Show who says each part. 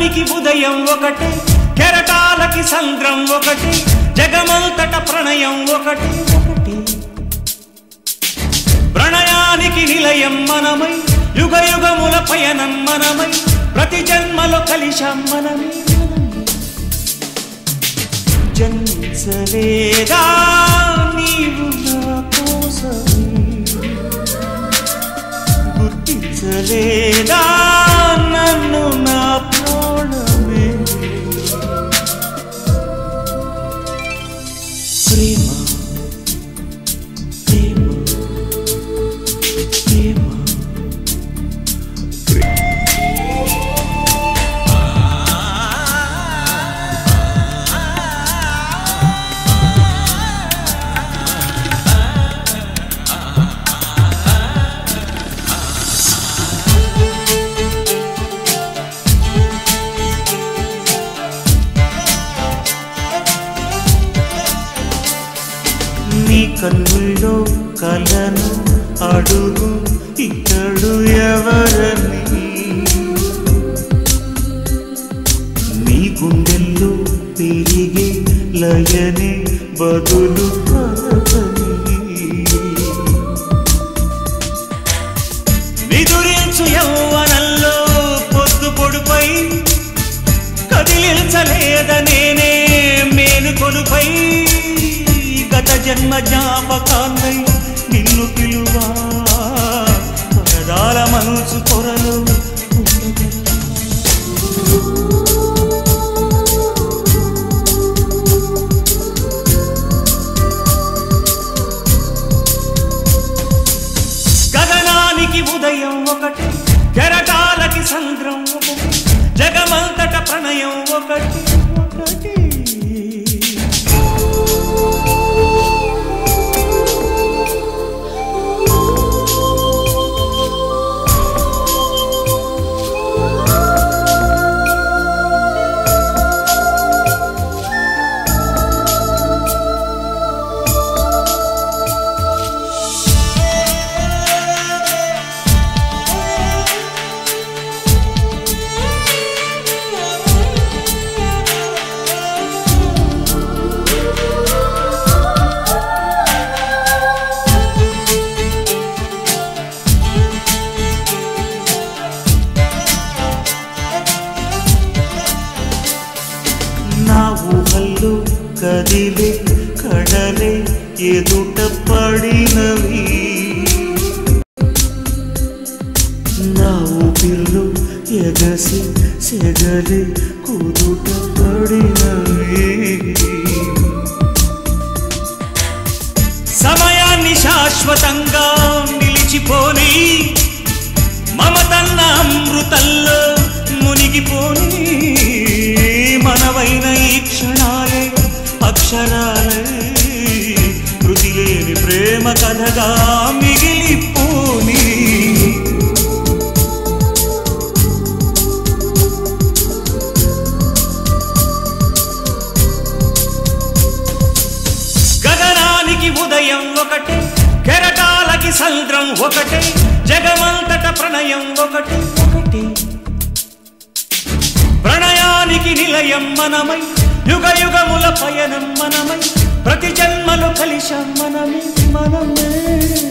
Speaker 1: గగనానికి ఉదయం ఒకటే కెరటాలకి సంద్రం ఒకటి జగమంతట ప్రణయం ఒకటి ఒకటి ప్రణయానికి నిలయం మనమై యుగ యుగముల పయనం మనమై ప్రతి జన్మలో కలిశాం మనమే జన్మించలేదా నీవు నా కోసమే గుర్తించలేదా నన్ను నా ప్రాణమే ప్రేమ ప్రేమ ప్రేమ నీ కన్నుల్లో కలను అడుగు ఇతడు ఎవరని నీ గుండెల్లో తిరిగే లయనే బదులు పలకని నిదురించు యౌవనంలో పొద్దు పొడుపై కదిలించలేద నేనే మేలుకొలుపై గత జన్మ జ్ఞాపకాన్నై నిన్ను పిలువా పరదాల మనసు పొరలు గగనానికి ఉదయం ఒకటి కెరటాలకి సంద్రం ఒకటి జగమంతట ప్రణయం ఒకటి ఒకటి నా ఊహల్లో కదిలే కడలే ఎదుట పడినవి నా ఊపిర్లో ఎగసి సెగలే కుదుట పడినవి సమయాన్ని శాశ్వతంగా నిలిచిపోని మమతన్న అమృతంలో మునిగిపోని మనవైన ఈ క్షణాలే అక్షరాలే కృతి లేని ప్రేమ కథగా మిగిలిపోని గగనానికి ఉదయం ఒకటే కెరటాలకి సంద్రం ఒకటే జగమంతట ప్రణయం ఒకటి ఒకటి ప్రణయానికి నిలయం మనమై యుగ యుగముల పయనం మనమై ప్రతి జన్మలో కలిశాం మనమే మనమే